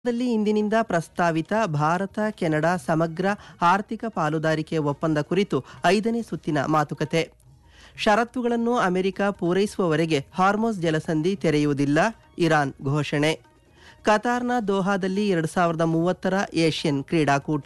ದಲ್ಲಿ ಇಂದಿನಿಂದ ಪ್ರಸ್ತಾವಿತ ಭಾರತ ಕೆನಡಾ ಸಮಗ್ರ ಆರ್ಥಿಕ ಪಾಲುದಾರಿಕೆ ಒಪ್ಪಂದ ಕುರಿತು ಐದನೇ ಸುತ್ತಿನ ಮಾತುಕತೆ ಷರತ್ತುಗಳನ್ನು ಅಮೆರಿಕ ಪೂರೈಸುವವರೆಗೆ ಹಾರ್ಮೋಸ್ ಜಲಸಂಧಿ ತೆರೆಯುವುದಿಲ್ಲ ಇರಾನ್ ಘೋಷಣೆ ಕತಾರ್ನ ದೋಹಾದಲ್ಲಿ ಎರಡು ಸಾವಿರದ ಮೂವತ್ತರ ಏಷ್ಯನ್ ಕ್ರೀಡಾಕೂಟ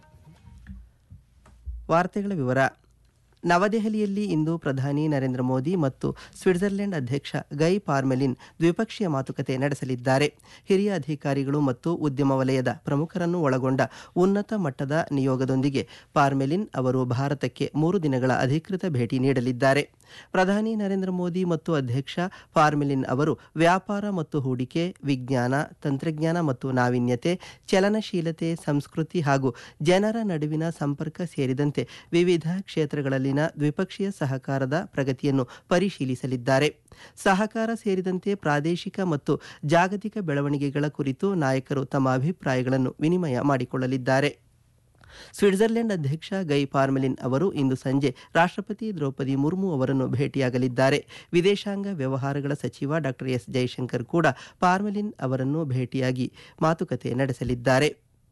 ವಾರ್ತೆಗಳ ವಿವರ ನವದೆಹಲಿಯಲ್ಲಿ ಇಂದು ಪ್ರಧಾನಿ ನರೇಂದ್ರ ಮೋದಿ ಮತ್ತು ಸ್ವಿಟ್ಜರ್ಲೆಂಡ್ ಅಧ್ಯಕ್ಷ ಗೈ ಪಾರ್ಮೆಲಿನ್ ದ್ವಿಪಕ್ಷೀಯ ಮಾತುಕತೆ ನಡೆಸಲಿದ್ದಾರೆ ಹಿರಿಯ ಅಧಿಕಾರಿಗಳು ಮತ್ತು ಉದ್ಯಮ ವಲಯದ ಪ್ರಮುಖರನ್ನು ಒಳಗೊಂಡ ಉನ್ನತ ಮಟ್ಟದ ನಿಯೋಗದೊಂದಿಗೆ ಪಾರ್ಮೆಲಿನ್ ಅವರು ಭಾರತಕ್ಕೆ ಮೂರು ದಿನಗಳ ಅಧಿಕೃತ ಭೇಟಿ ನೀಡಲಿದ್ದಾರೆ ಪ್ರಧಾನಿ ನರೇಂದ್ರ ಮೋದಿ ಮತ್ತು ಅಧ್ಯಕ್ಷ ಪಾರ್ಮೆಲಿನ್ ಅವರು ವ್ಯಾಪಾರ ಮತ್ತು ಹೂಡಿಕೆ ವಿಜ್ಞಾನ ತಂತ್ರಜ್ಞಾನ ಮತ್ತು ನಾವೀನ್ಯತೆ ಚಲನಶೀಲತೆ ಸಂಸ್ಕೃತಿ ಹಾಗೂ ಜನರ ನಡುವಿನ ಸಂಪರ್ಕ ಸೇರಿದಂತೆ ವಿವಿಧ ಕ್ಷೇತ್ರಗಳಲ್ಲಿನ ದ್ವಿಪಕ್ಷೀಯ ಸಹಕಾರದ ಪ್ರಗತಿಯನ್ನು ಪರಿಶೀಲಿಸಲಿದ್ದಾರೆ ಸಹಕಾರ ಸೇರಿದಂತೆ ಪ್ರಾದೇಶಿಕ ಮತ್ತು ಜಾಗತಿಕ ಬೆಳವಣಿಗೆಗಳ ಕುರಿತು ನಾಯಕರು ತಮ್ಮ ಅಭಿಪ್ರಾಯಗಳನ್ನು ವಿನಿಮಯ ಮಾಡಿಕೊಳ್ಳಲಿದ್ದಾರೆ ಸ್ವಿಟ್ಜರ್ಲೆಂಡ್ ಅಧ್ಯಕ್ಷ ಗೈ ಪಾರ್ಮೆಲಿನ್ ಅವರು ಇಂದು ಸಂಜೆ ರಾಷ್ಟ್ರಪತಿ ದ್ರೌಪದಿ ಮುರ್ಮು ಅವರನ್ನು ಭೇಟಿಯಾಗಲಿದ್ದಾರೆ ವಿದೇಶಾಂಗ ವ್ಯವಹಾರಗಳ ಸಚಿವ ಡಾಕ್ಟರ್ ಎಸ್ ಜೈಶಂಕರ್ ಕೂಡ ಪಾರ್ಮೆಲಿನ್ ಅವರನ್ನು ಭೇಟಿಯಾಗಿ ಮಾತುಕತೆ ನಡೆಸಲಿದ್ದಾರೆ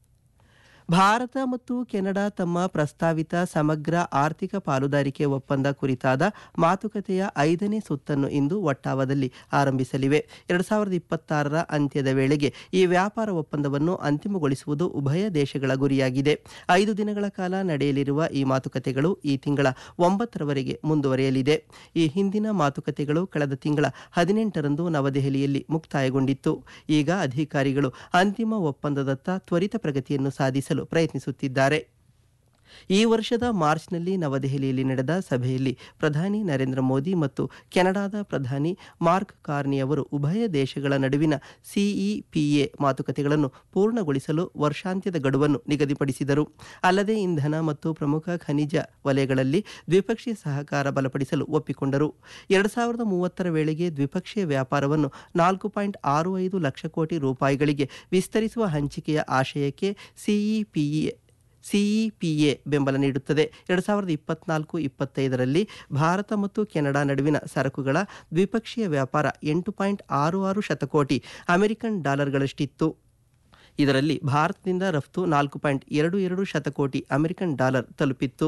ಭಾರತ ಮತ್ತು ಕೆನಡಾ ತಮ್ಮ ಪ್ರಸ್ತಾವಿತ ಸಮಗ್ರ ಆರ್ಥಿಕ ಪಾಲುದಾರಿಕೆ ಒಪ್ಪಂದ ಕುರಿತಾದ ಮಾತುಕತೆಯ ಐದನೇ ಸುತ್ತನ್ನು ಇಂದು ಒಟ್ಟಾವದಲ್ಲಿ ಆರಂಭಿಸಲಿವೆ ಎರಡು ಸಾವಿರದ ಇಪ್ಪತ್ತಾರರ ಅಂತ್ಯದ ವೇಳೆಗೆ ಈ ವ್ಯಾಪಾರ ಒಪ್ಪಂದವನ್ನು ಅಂತಿಮಗೊಳಿಸುವುದು ಉಭಯ ದೇಶಗಳ ಗುರಿಯಾಗಿದೆ ಐದು ದಿನಗಳ ಕಾಲ ನಡೆಯಲಿರುವ ಈ ಮಾತುಕತೆಗಳು ಈ ತಿಂಗಳ ಒಂಬತ್ತರವರೆಗೆ ಮುಂದುವರಿಯಲಿದೆ ಈ ಹಿಂದಿನ ಮಾತುಕತೆಗಳು ಕಳೆದ ತಿಂಗಳ ಹದಿನೆಂಟರಂದು ನವದೆಹಲಿಯಲ್ಲಿ ಮುಕ್ತಾಯಗೊಂಡಿತ್ತು ಈಗ ಅಧಿಕಾರಿಗಳು ಅಂತಿಮ ಒಪ್ಪಂದದತ್ತ ತ್ವರಿತ ಪ್ರಗತಿಯನ್ನು ಸಾಧಿಸಲು ಪ್ರಯತ್ನಿಸುತ್ತಿದ್ದಾರೆ ಈ ವರ್ಷದ ಮಾರ್ಚ್ನಲ್ಲಿ ನವದೆಹಲಿಯಲ್ಲಿ ನಡೆದ ಸಭೆಯಲ್ಲಿ ಪ್ರಧಾನಿ ನರೇಂದ್ರ ಮೋದಿ ಮತ್ತು ಕೆನಡಾದ ಪ್ರಧಾನಿ ಮಾರ್ಕ್ ಕಾರ್ನಿ ಅವರು ಉಭಯ ದೇಶಗಳ ನಡುವಿನ ಸಿಇಪಿಎ ಮಾತುಕತೆಗಳನ್ನು ಪೂರ್ಣಗೊಳಿಸಲು ವರ್ಷಾಂತ್ಯದ ಗಡುವನ್ನು ನಿಗದಿಪಡಿಸಿದರು ಅಲ್ಲದೆ ಇಂಧನ ಮತ್ತು ಪ್ರಮುಖ ಖನಿಜ ವಲಯಗಳಲ್ಲಿ ದ್ವಿಪಕ್ಷೀಯ ಸಹಕಾರ ಬಲಪಡಿಸಲು ಒಪ್ಪಿಕೊಂಡರು ಎರಡು ಸಾವಿರದ ಮೂವತ್ತರ ವೇಳೆಗೆ ದ್ವಿಪಕ್ಷೀಯ ವ್ಯಾಪಾರವನ್ನು ನಾಲ್ಕು ಪಾಯಿಂಟ್ ಆರು ಐದು ಲಕ್ಷ ಕೋಟಿ ರೂಪಾಯಿಗಳಿಗೆ ವಿಸ್ತರಿಸುವ ಹಂಚಿಕೆಯ ಆಶಯಕ್ಕೆ ಸಿಇಪಿಎ ಸಿಇಪಿಎ ಬೆಂಬಲ ನೀಡುತ್ತದೆ ಎರಡು ಸಾವಿರದ ಇಪ್ಪತ್ನಾಲ್ಕು ಇಪ್ಪತ್ತೈದರಲ್ಲಿ ಭಾರತ ಮತ್ತು ಕೆನಡಾ ನಡುವಿನ ಸರಕುಗಳ ದ್ವಿಪಕ್ಷೀಯ ವ್ಯಾಪಾರ ಎಂಟು ಪಾಯಿಂಟ್ ಆರು ಆರು ಶತಕೋಟಿ ಅಮೆರಿಕನ್ ಡಾಲರ್ಗಳಷ್ಟಿತ್ತು ಇದರಲ್ಲಿ ಭಾರತದಿಂದ ರಫ್ತು ನಾಲ್ಕು ಪಾಯಿಂಟ್ ಎರಡು ಎರಡು ಶತಕೋಟಿ ಅಮೆರಿಕನ್ ಡಾಲರ್ ತಲುಪಿತ್ತು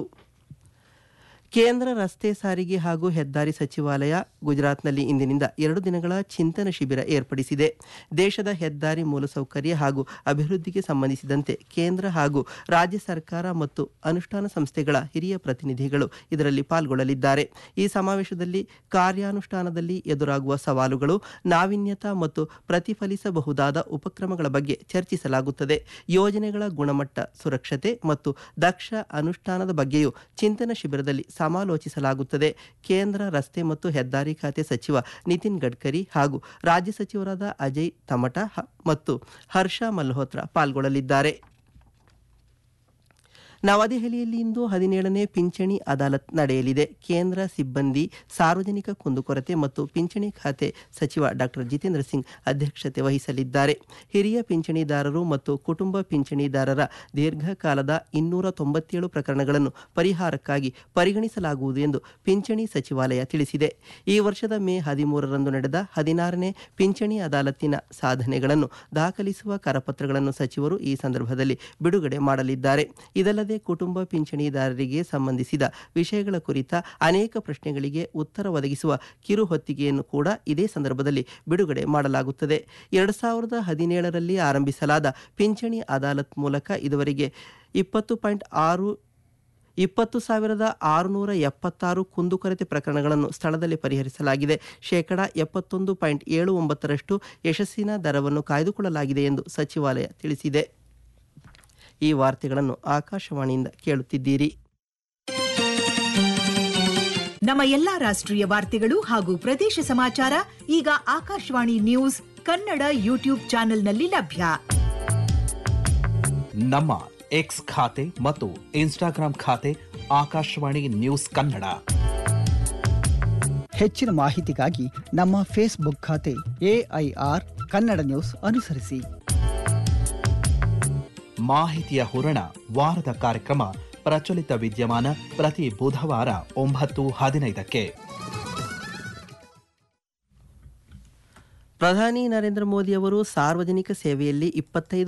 ಕೇಂದ್ರ ರಸ್ತೆ ಸಾರಿಗೆ ಹಾಗೂ ಹೆದ್ದಾರಿ ಸಚಿವಾಲಯ ಗುಜರಾತ್ನಲ್ಲಿ ಇಂದಿನಿಂದ ಎರಡು ದಿನಗಳ ಚಿಂತನ ಶಿಬಿರ ಏರ್ಪಡಿಸಿದೆ ದೇಶದ ಹೆದ್ದಾರಿ ಮೂಲಸೌಕರ್ಯ ಹಾಗೂ ಅಭಿವೃದ್ಧಿಗೆ ಸಂಬಂಧಿಸಿದಂತೆ ಕೇಂದ್ರ ಹಾಗೂ ರಾಜ್ಯ ಸರ್ಕಾರ ಮತ್ತು ಅನುಷ್ಠಾನ ಸಂಸ್ಥೆಗಳ ಹಿರಿಯ ಪ್ರತಿನಿಧಿಗಳು ಇದರಲ್ಲಿ ಪಾಲ್ಗೊಳ್ಳಲಿದ್ದಾರೆ ಈ ಸಮಾವೇಶದಲ್ಲಿ ಕಾರ್ಯಾನುಷ್ಠಾನದಲ್ಲಿ ಎದುರಾಗುವ ಸವಾಲುಗಳು ನಾವೀನ್ಯತಾ ಮತ್ತು ಪ್ರತಿಫಲಿಸಬಹುದಾದ ಉಪಕ್ರಮಗಳ ಬಗ್ಗೆ ಚರ್ಚಿಸಲಾಗುತ್ತದೆ ಯೋಜನೆಗಳ ಗುಣಮಟ್ಟ ಸುರಕ್ಷತೆ ಮತ್ತು ದಕ್ಷ ಅನುಷ್ಠಾನದ ಬಗ್ಗೆಯೂ ಚಿಂತನ ಶಿಬಿರದಲ್ಲಿ ಸಮಾಲೋಚಿಸಲಾಗುತ್ತದೆ ಕೇಂದ್ರ ರಸ್ತೆ ಮತ್ತು ಹೆದ್ದಾರಿ ಖಾತೆ ಸಚಿವ ನಿತಿನ್ ಗಡ್ಕರಿ ಹಾಗೂ ರಾಜ್ಯ ಸಚಿವರಾದ ಅಜಯ್ ತಮಟ ಹ- ಮತ್ತು ಹರ್ಷ ಮಲ್ಹೋತ್ರಾ ಪಾಲ್ಗೊಳ್ಳಲಿದ್ದಾರೆ ನವದೆಹಲಿಯಲ್ಲಿ ಇಂದು ಹದಿನೇಳನೇ ಪಿಂಚಣಿ ಅದಾಲತ್ ನಡೆಯಲಿದೆ ಕೇಂದ್ರ ಸಿಬ್ಬಂದಿ ಸಾರ್ವಜನಿಕ ಕುಂದುಕೊರತೆ ಮತ್ತು ಪಿಂಚಣಿ ಖಾತೆ ಸಚಿವ ಡಾಕ್ಟರ್ ಜಿತೇಂದ್ರ ಸಿಂಗ್ ಅಧ್ಯಕ್ಷತೆ ವಹಿಸಲಿದ್ದಾರೆ ಹಿರಿಯ ಪಿಂಚಣಿದಾರರು ಮತ್ತು ಕುಟುಂಬ ಪಿಂಚಣಿದಾರರ ದೀರ್ಘಕಾಲದ ಇನ್ನೂರ ತೊಂಬತ್ತೇಳು ಪ್ರಕರಣಗಳನ್ನು ಪರಿಹಾರಕ್ಕಾಗಿ ಪರಿಗಣಿಸಲಾಗುವುದು ಎಂದು ಪಿಂಚಣಿ ಸಚಿವಾಲಯ ತಿಳಿಸಿದೆ ಈ ವರ್ಷದ ಮೇ ಹದಿಮೂರರಂದು ನಡೆದ ಹದಿನಾರನೇ ಪಿಂಚಣಿ ಅದಾಲತ್ತಿನ ಸಾಧನೆಗಳನ್ನು ದಾಖಲಿಸುವ ಕರಪತ್ರಗಳನ್ನು ಸಚಿವರು ಈ ಸಂದರ್ಭದಲ್ಲಿ ಬಿಡುಗಡೆ ಮಾಡಲಿದ್ದಾರೆ ಇದಲ್ಲದೆ ಕುಟುಂಬ ಪಿಂಚಣಿದಾರರಿಗೆ ಸಂಬಂಧಿಸಿದ ವಿಷಯಗಳ ಕುರಿತ ಅನೇಕ ಪ್ರಶ್ನೆಗಳಿಗೆ ಉತ್ತರ ಒದಗಿಸುವ ಕಿರು ಹೊತ್ತಿಗೆಯನ್ನು ಕೂಡ ಇದೇ ಸಂದರ್ಭದಲ್ಲಿ ಬಿಡುಗಡೆ ಮಾಡಲಾಗುತ್ತದೆ ಎರಡು ಸಾವಿರದ ಹದಿನೇಳರಲ್ಲಿ ಆರಂಭಿಸಲಾದ ಪಿಂಚಣಿ ಅದಾಲತ್ ಮೂಲಕ ಇದುವರೆಗೆ ಇಪ್ಪತ್ತು ಪಾಯಿಂಟ್ ಆರು ಇಪ್ಪತ್ತು ಸಾವಿರದ ಆರುನೂರ ಎಪ್ಪತ್ತಾರು ಕುಂದುಕೊರತೆ ಪ್ರಕರಣಗಳನ್ನು ಸ್ಥಳದಲ್ಲಿ ಪರಿಹರಿಸಲಾಗಿದೆ ಶೇಕಡ ಎಪ್ಪತ್ತೊಂದು ಪಾಯಿಂಟ್ ಏಳು ಒಂಬತ್ತರಷ್ಟು ಯಶಸ್ಸಿನ ದರವನ್ನು ಕಾಯ್ದುಕೊಳ್ಳಲಾಗಿದೆ ಎಂದು ಸಚಿವಾಲಯ ತಿಳಿಸಿದೆ ಈ ವಾರ್ತೆಗಳನ್ನು ಆಕಾಶವಾಣಿಯಿಂದ ಕೇಳುತ್ತಿದ್ದೀರಿ ನಮ್ಮ ಎಲ್ಲಾ ರಾಷ್ಟ್ರೀಯ ವಾರ್ತೆಗಳು ಹಾಗೂ ಪ್ರದೇಶ ಸಮಾಚಾರ ಈಗ ಆಕಾಶವಾಣಿ ನ್ಯೂಸ್ ಕನ್ನಡ ಯೂಟ್ಯೂಬ್ ಚಾನೆಲ್ನಲ್ಲಿ ಲಭ್ಯ ನಮ್ಮ ಎಕ್ಸ್ ಖಾತೆ ಮತ್ತು ಇನ್ಸ್ಟಾಗ್ರಾಂ ಖಾತೆ ಆಕಾಶವಾಣಿ ನ್ಯೂಸ್ ಕನ್ನಡ ಹೆಚ್ಚಿನ ಮಾಹಿತಿಗಾಗಿ ನಮ್ಮ ಫೇಸ್ಬುಕ್ ಖಾತೆ ಎಐಆರ್ ಕನ್ನಡ ನ್ಯೂಸ್ ಅನುಸರಿಸಿ ಮಾಹಿತಿಯ ಹೂರಣ ವಾರದ ಕಾರ್ಯಕ್ರಮ ಪ್ರಚಲಿತ ವಿದ್ಯಮಾನ ಪ್ರತಿ ಬುಧವಾರ ಒಂಬತ್ತು ಹದಿನೈದಕ್ಕೆ ಪ್ರಧಾನಿ ನರೇಂದ್ರ ಮೋದಿ ಅವರು ಸಾರ್ವಜನಿಕ ಸೇವೆಯಲ್ಲಿ ಇಪ್ಪತ್ತೈದು